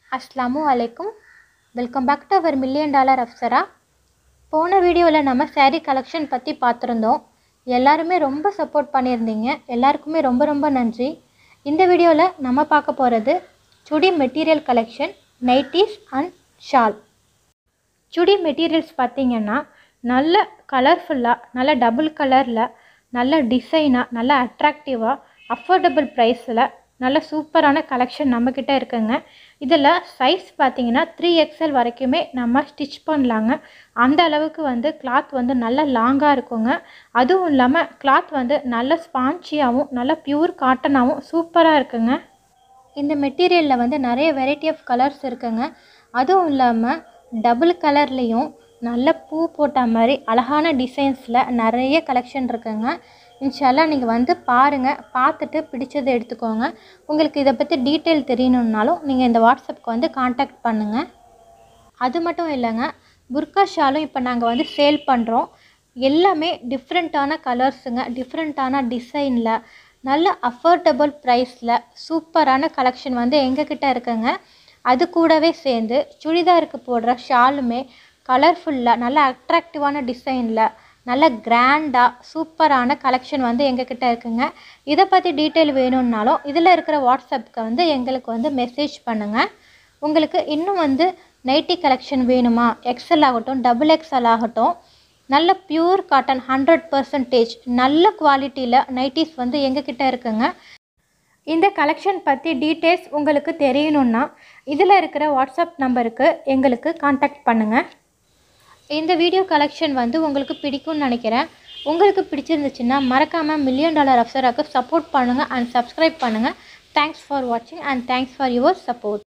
அஸ்லாமு அலைக்கும் welcome back to our million dollar Apsara போன வீடியோவில் நம்ம saree கலெக்ஷன் பற்றி பார்த்துருந்தோம் எல்லாருமே ரொம்ப சப்போர்ட் பண்ணியிருந்தீங்க எல்லாருக்குமே ரொம்ப ரொம்ப நன்றி இந்த வீடியோவில் நம்ம பார்க்க போகிறது chudi material collection nighties and shawl chudi materials பார்த்தீங்கன்னா நல்ல கலர்ஃபுல்லாக நல்ல டபுள் கலரில் நல்ல டிசைனாக நல்ல அட்ராக்டிவாக அஃபோர்டபுள் ப்ரைஸில் நல்ல சூப்பரான கலெக்ஷன் நம்மக்கிட்ட இருக்குங்க இதில் சைஸ் பார்த்தீங்கன்னா த்ரீ எக்ஸல் வரைக்குமே நம்ம ஸ்டிச் பண்ணலாங்க அந்த அளவுக்கு வந்து கிளாத் வந்து நல்ல லாங்காக இருக்குங்க அதுவும் இல்லாமல் கிளாத் வந்து நல்ல ஸ்பான்ச்சியாகவும் நல்ல பியூர் காட்டனாகவும் சூப்பராக இருக்குங்க இந்த மெட்டீரியலில் வந்து நிறைய வெரைட்டி ஆஃப் கலர்ஸ் இருக்குங்க அதுவும் இல்லாமல் டபுள் கலர்லேயும் நல்ல பூ போட்ட மாதிரி அழகான டிசைன்ஸில் நிறைய கலெக்ஷன் இருக்குங்க இன்ஷால்லா நீங்கள் வந்து பாருங்கள் பார்த்துட்டு பிடிச்சதை எடுத்துக்கோங்க உங்களுக்கு இதை பற்றி டீட்டெயில் தெரியணுன்னாலும் நீங்கள் இந்த வாட்ஸ்அப்புக்கு வந்து காண்டாக்ட் பண்ணுங்கள் அது மட்டும் இல்லைங்க புர்கா ஷாலும் இப்போ நாங்கள் வந்து சேல் பண்ணுறோம் எல்லாமே டிஃப்ரெண்ட்டான கலர்ஸுங்க டிஃப்ரெண்ட்டான டிசைனில் நல்ல அஃபோர்டபுள் ப்ரைஸில் சூப்பரான கலெக்ஷன் வந்து எங்ககிட்ட இருக்குங்க அது கூடவே சேர்ந்து சுடிதாருக்கு போடுற ஷாலுமே கலர்ஃபுல்லாக நல்ல அட்ராக்டிவான டிசைனில் நல்ல கிராண்டாக சூப்பரான கலெக்ஷன் வந்து எங்ககிட்ட இருக்குங்க இதை பற்றி டீட்டெயில் வேணும்னாலும் இதில் இருக்கிற வாட்ஸ்அப்புக்கு வந்து எங்களுக்கு வந்து மெசேஜ் பண்ணுங்கள் உங்களுக்கு இன்னும் வந்து நைட்டி கலெக்ஷன் வேணுமா எக்ஸல் ஆகட்டும் டபுள் எக்ஸல் ஆகட்டும் நல்ல பியூர் காட்டன் ஹண்ட்ரட் பர்சன்டேஜ் நல்ல குவாலிட்டியில் நைட்டிஸ் வந்து எங்ககிட்ட இருக்குங்க இந்த கலெக்ஷன் பற்றி டீட்டெயில்ஸ் உங்களுக்கு தெரியணுன்னா இதில் இருக்கிற வாட்ஸ்அப் நம்பருக்கு எங்களுக்கு காண்டாக்ட் பண்ணுங்கள் இந்த வீடியோ கலெக்ஷன் வந்து உங்களுக்கு பிடிக்கும்னு நினைக்கிறேன் உங்களுக்கு பிடிச்சிருந்துச்சுன்னா மறக்காமல் மில்லியன் டாலர் அப்சராக்கு சப்போர்ட் பண்ணுங்கள் அண்ட் சப்ஸ்கிரைப் பண்ணுங்கள் தேங்க்ஸ் ஃபார் வாட்சிங் and thanks for your support